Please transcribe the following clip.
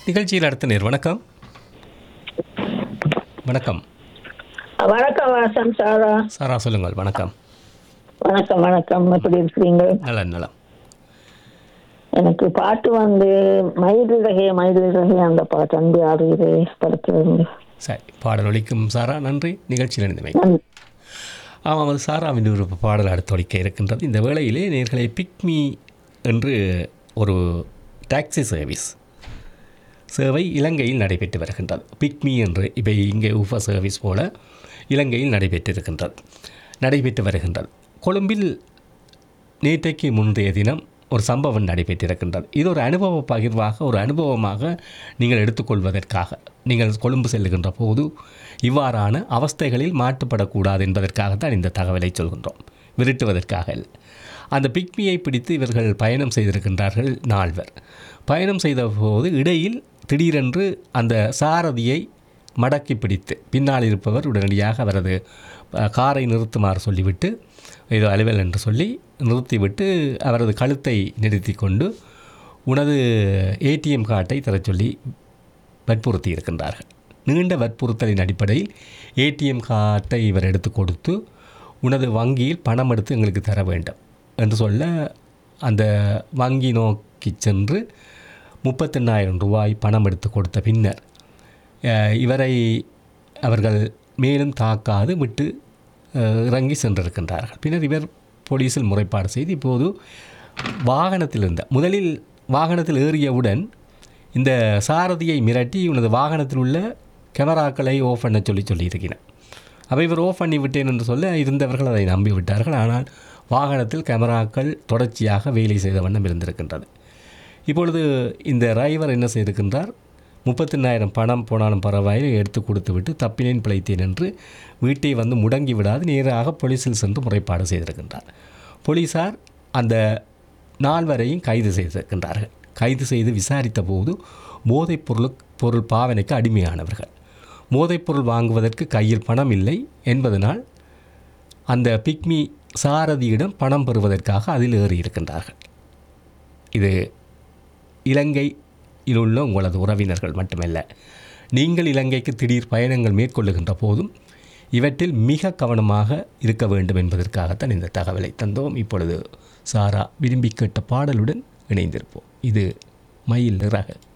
நிகழ்ச்சியில் அடுத்த நேர் வணக்கம் வணக்கம் வணக்கம் வாசம் சாரா சாரா சொல்லுங்கள் வணக்கம் வணக்கம் வணக்கம் எப்படி இருக்கிறீங்க நலம் நலம் எனக்கு பாட்டு வந்து மயில் ரகே மயில் ரகே அந்த பாட்டு அன்பு ஆடுகிறே படுத்துவீங்க சரி பாடல் ஒலிக்கும் சாரா நன்றி நிகழ்ச்சியில் இணைந்தமை ஆமாம் அது சாராவின் ஒரு பாடல் அடுத்து ஒலிக்க இருக்கின்றது இந்த வேளையிலே நேர்களை பிக்மி என்று ஒரு டாக்ஸி சர்வீஸ் சேவை இலங்கையில் நடைபெற்று வருகின்றது பிக்மி என்று இப்போ இங்கே உஃபா சர்வீஸ் போல இலங்கையில் நடைபெற்றிருக்கின்றது நடைபெற்று வருகின்றது கொழும்பில் நேற்றைக்கு முந்தைய தினம் ஒரு சம்பவம் நடைபெற்றிருக்கின்றது இது ஒரு அனுபவ பகிர்வாக ஒரு அனுபவமாக நீங்கள் எடுத்துக்கொள்வதற்காக நீங்கள் கொழும்பு செல்லுகின்ற போது இவ்வாறான அவஸ்தைகளில் மாட்டுப்படக்கூடாது என்பதற்காகத்தான் இந்த தகவலை சொல்கின்றோம் விரட்டுவதற்காக அல்ல. அந்த பிக்மியை பிடித்து இவர்கள் பயணம் செய்திருக்கின்றார்கள் நால்வர் பயணம் செய்த போது இடையில் திடீரென்று அந்த சாரதியை மடக்கி பிடித்து பின்னால் இருப்பவர் உடனடியாக அவரது அஹ், காரை நிறுத்துமாறு சொல்லிவிட்டு ஏதோ அலுவல் என்று சொல்லி நிறுத்திவிட்டு அவரது கழுத்தை நிறுத்தி கொண்டு உனது ஏடிஎம் கார்டை தரச் சொல்லி வற்புறுத்தி இருக்கின்றார்கள் நீண்ட வற்புறுத்தலின் அடிப்படையில் ஏடிஎம் கார்டை இவர் எடுத்து கொடுத்து உனது வங்கியில் பணம் எடுத்து எங்களுக்கு தர வேண்டும் என்று சொல்ல அந்த வங்கி நோக்கி சென்று முப்பத்தெண்ணாயிரம் ரூபாய் பணம் எடுத்து கொடுத்த பின்னர் அஹ், இவரை அவர்கள் மேலும் தாக்காது விட்டு அஹ், இறங்கி சென்றிருக்கின்றார்கள் பின்னர் இவர் போலீஸில் முறைப்பாடு செய்து இப்போது வாகனத்தில் இருந்த முதலில் வாகனத்தில் ஏறியவுடன் இந்த சாரதியை மிரட்டி இவனது வாகனத்தில் உள்ள கேமராக்களை ஆஃப் பண்ண சொல்லி சொல்லியிருக்கிறேன் அப்போ இவர் ஆஃப் பண்ணி விட்டேன் என்று சொல்ல இருந்தவர்கள் அதை நம்பி விட்டார்கள் ஆனால் வாகனத்தில் கேமராக்கள் தொடர்ச்சியாக வேலை செய்த வண்ணம் இருந்திருக்கின்றது இப்பொழுது இந்த டிரைவர் என்ன செய்திருக்கின்றார் முப்பத்தினாயிரம் பணம் போனாலும் பரவாயில்லை எடுத்து கொடுத்து விட்டு தப்பினேன் பிழைத்தேன் என்று வீட்டை வந்து முடங்கி விடாது நேராக போலீஸில் சென்று முறைப்பாடு செய்திருக்கின்றார் போலீசார் அந்த நால்வரையும் கைது செய்திருக்கின்றார்கள் கைது செய்து விசாரித்த போது போதைப் பொருள் பொருள் பாவனைக்கு அடிமையானவர்கள் போதைப்பொருள் வாங்குவதற்கு கையில் பணம் இல்லை என்பதனால் அந்த பிக்மி சாரதியிடம் பணம் பெறுவதற்காக அதில் ஏறி இருக்கின்றார்கள் இது இலங்கையில் உள்ள உங்களது உறவினர்கள் மட்டுமல்ல நீங்கள் இலங்கைக்கு திடீர் பயணங்கள் மேற்கொள்ளுகின்ற போதும் இவற்றில் மிக கவனமாக இருக்க வேண்டும் என்பதற்காகத்தான் இந்த தகவலை தந்தோம் இப்பொழுது சாரா விரும்பி கேட்ட பாடலுடன் இணைந்திருப்போம் இது மயில் ரக